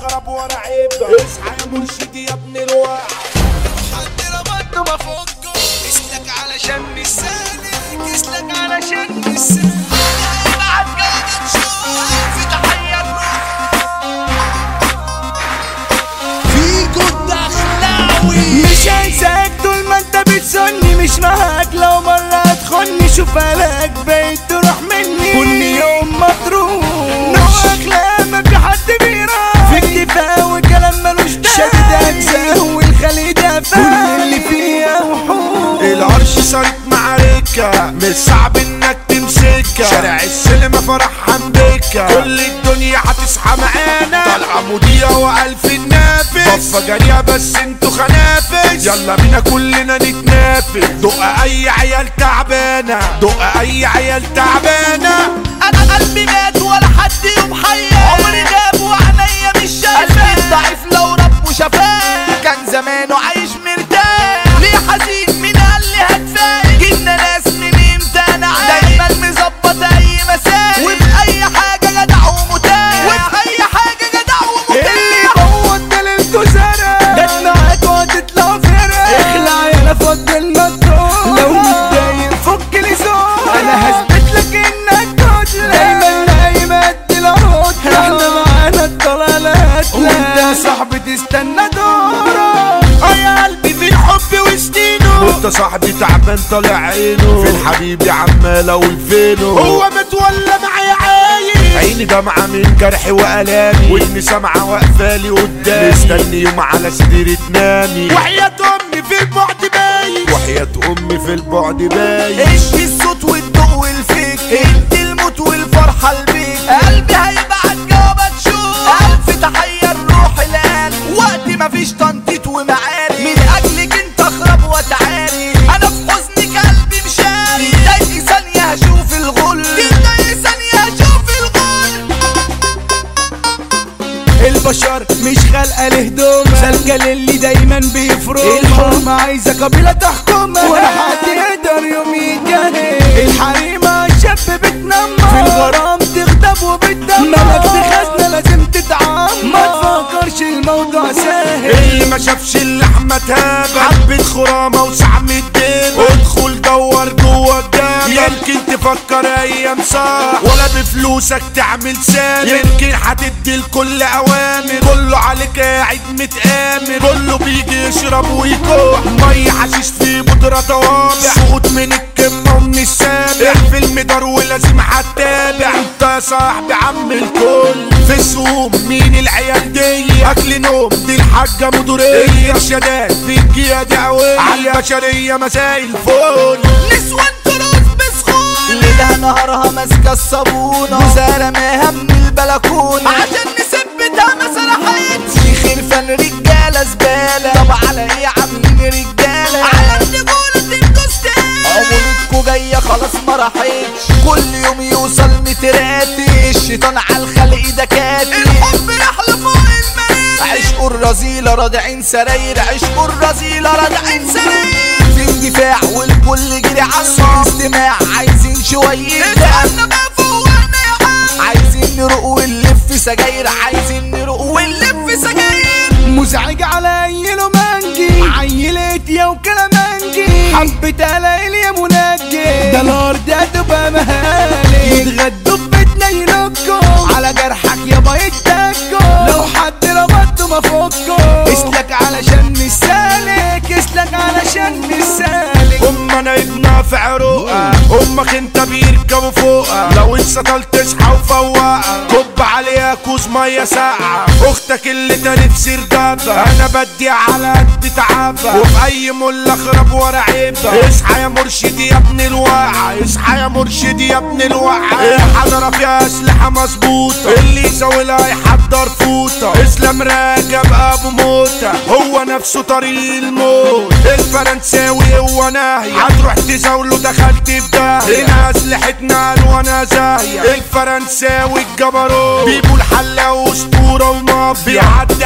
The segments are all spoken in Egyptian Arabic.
اغرب ورا عيب اصحى يا مرشدي يا ابن الواقع حد ربطه بفكه اسلك علشان مش سالك اسلك علشان مش سالك بعد جودة شوق في تحية فيكو الدخلاوي مش هنساك طول ما انت بتسني مش معاك لو مرة تخني شوف لك بقيت تروح مني كل يوم مطروح نوع اخلاقك في حد بيراح في اكتفاء وكلام ملوش داعي شد اجزاء والخلي دافع كل اللي فيها وحوش العرش صارت معركة مش صعب انك تمسكها شارع السينما فرح حمدكة كل الدنيا هتصحى معانا طالعة مذيعة والف النافس ضفة جارية بس انتوا خنافس يلا بينا كلنا نتنافس دق اي عيال تعبانة دق اي عيال تعبانة انا قلبي مات ولا حد يوم حي عمري غاب وعينيا مش شايفه قلبي ضعيف لو ربه شفاه كان زمانه عايش مرتاح ليه حزين مين قال لي هتفاق جبنا ناس من امتى انا عارف دايما مظبط اي مساء وفي اي حاجه جدع ومتاح وفي اي حاجه جدع اللي ومتاح هو دليلته زرع جت معاك وهتطلع فرق اخلع يا انا فض المطروح لو متضايق فك لي زور انا هثبت لك انك كتلة دايما نايم قد العروض احنا معانا الطلالات وانت يا صاحبي تستنى دورك اه يا قلبي في الحب وسنينه وانت صاحبي تعبان طالع عينه في الحبيب عمالة والفينه هو متولى معايا عايش عيني دمعة من جرحي وألامي وإني سامعة واقفالي قدامي مستني يوم على سريري تنامي وحياة أمي في البعد باين وحياة أمي في البعد باين انت الصوت والضوء والفيك انت الموت والفرحة البيك قلبي هيبعت جوابات شوق الف تحية الروح القلب وقت مفيش تنطيط ومعارك من اجلك انت اخرب وتعاري انا في حزنك قلبي مشاري تضايقي ثانية هشوف الغل تضايقي ثانية هشوف الغل البشر مش خالقه لهدومها سالكه للي دايما بيفرقها الحرمة عايزه قبيله تحكمها ولا حد يقدر يوم يجاهد الحريمه شاب بتنمر في الغرام تغضب وبتدمر ملك خزنه لازم تتعمر ما تفكرش الموضوع سهل اللي ما شافش اللحمة تابع حبة خرامة وسعم الدين ادخل دور جوه الجامع يمكن تفكر ايام صح ولا بفلوسك تعمل سامر يمكن هتدي الكل اوامر كله عليك قاعد متآمر كله بيجي يشرب ويكوح مية حشيش في بودرة طوابع سقوط من الكمة ومن السابع في المدار ولازم هتتابع انت يا صاحبي عم الكل في السوق مين العيال دي اكل نوم دي الحاجة مدورية ارشادات في الجيادة قوية عالبشرية مساء الفل نسوان تروس بسخون ليلها نهارها ماسكة الصابونة وزارة ماها من البلكونة عشان نثبتها ما سرحتش في خرفان رجالة زبالة طب على ايه عاملين رجالة على الرجولة تنكستان عمولتكوا جاية خلاص ما راحتش كل يوم يوصل متراتي الشيطان على الخلق ده كاتي الحب رحلة فوق المراتي عشق الرذيلة رادعين سراير عشق الرذيلة رادعين سراير في اندفاع والكل جري عنه استماع عايزين شوية دم عايزين نروق ونلف سجاير عايزين نروق ونلف سجاير مزعج على عيله منجي عيلت يا وكلامنجي حبة قلايل يا منجي ده الارض هتبقى مهالي يتغدوا في بيتنا ينكوا على جرحك يابا يتكوا لو حد ربطه ما فكوا اسلك علشان مش سالك اسلك علشان مش سالك ام انا ابنها في عروقها امك انت بيركبوا فوقها لو انسطلت اصحى وفوقها كب عليها كوز ميه ساقعه اختك اللي تاني في سردابها انا بدي على قد تعبها وفي اي مله اخرب ورا عيبها اصحى يا مرشدي يا ابن الواقع اصحى يا مرشدي يا ابن الواقع الحضره فيها اسلحه مظبوطه اللي يزاولها يحضر فوطه اسلام راجب ابو موته هو نفسه طريق الموت الفرنساوي هو ناهي هتروح تزاوله دخلت في داهيه هنا اسلحتنا وانا زاهيه الفرنساوي الجبروت بيبو الحلاق اسطوره ومافيا بيعدي عالدنيا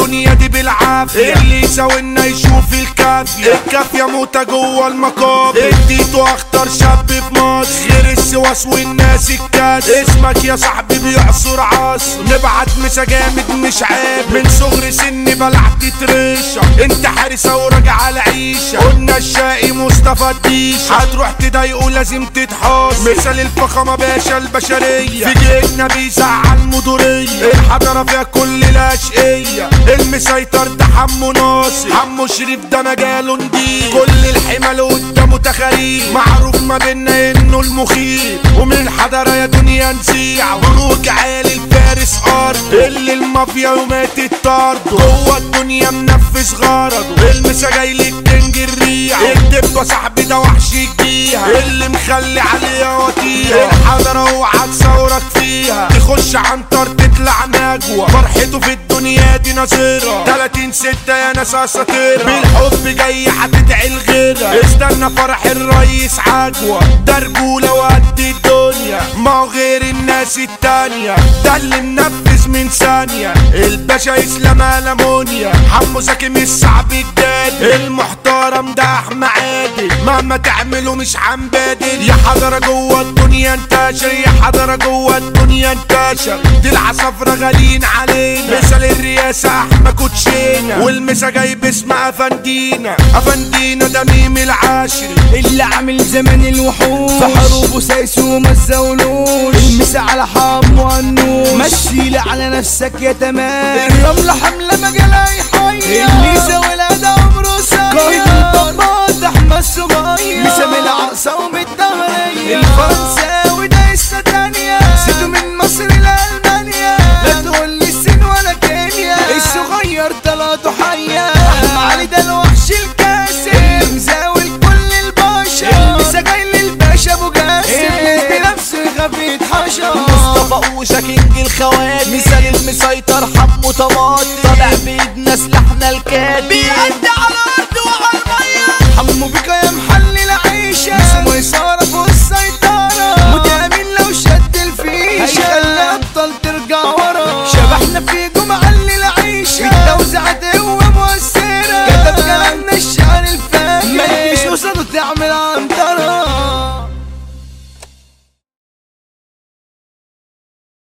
الدنيا دي بالعافية اللي يساوينا يشوف الكافية الكافية موتة جوه المقابر اديته اخطر شاب في مصر غير السواس والناس الكاس اسمك يا صاحبي بيعصر عصر نبعت مسا جامد مش عيب من صغر سني بلعت تريشة انت حارسة وراجع على عيشة قلنا الشقي مصطفى الديشة هتروح تضايقه لازم تتحاس مثال الفخامة باشا البشرية في جيتنا بيزعل مدورية الحضارة فيها كل الاشقية المسيطر ده حمو ناصر حمو شريف ده مجاله نضيف كل الحمل قدامه تخاريف معروف ما بينا انه المخيف ومن الحضارة يا دنيا نزيع بروج عالي الفارس ارض اللي المافيا وماتت طرده جوه الدنيا منفذ غرضه المسا جاي لك كنج الريع الدبة صاحبي ده وحش الجيها اللي مخلي عليها وطيها الحضرة اوعى تصورك فيها تخش عنتر تطلع نجوى فرحته في الدنيا دي ناصرة 30 ستة يا ناس اساطيرة بالحب جاي هتدعي الغيرة استنى فرح الرئيس عجوة ده رجولة وقد الدنيا ما هو غير الناس التانية ده اللي منفذ من ثانية الباشا اسلام المونيا حمو زكي مش صعب الجاد المحترم ده احمد عادل مهما تعمله مش عم بادل يا حضرة جوه الدنيا انتشر يا حضرة جوه الدنيا انتشر دي العصافرة غاليين علينا مثل الرئاسة احمد كوتشينا والمسا جاي باسم افندينا افندينا ده ميم العاشري اللي عامل زمن الوحوش في حروبه سايس وما تزاولوش المسا على حمو النوش مشيلي على نفسك يا تمام الرملة حملة مجالها يحير اللي زاولها ده عمره ساير قائد الضباط احمد صغير مسام العرصة ومتدهرية الفرنساوي ده لسه تانية سيدو من مصر لألمانيا لا تقول لي الصين ولا كينيا الصغير طلعته حية احمد علي ده الوحش الكاسر اللي مزاول كل البشر المسا جاي للباشا ابو جاسر بنفسه يخاف يتحشر مصطفى اوشا كينج الخوات مثال المسيطر حمو طماط طالع بايدنا سلاحنا الكاتب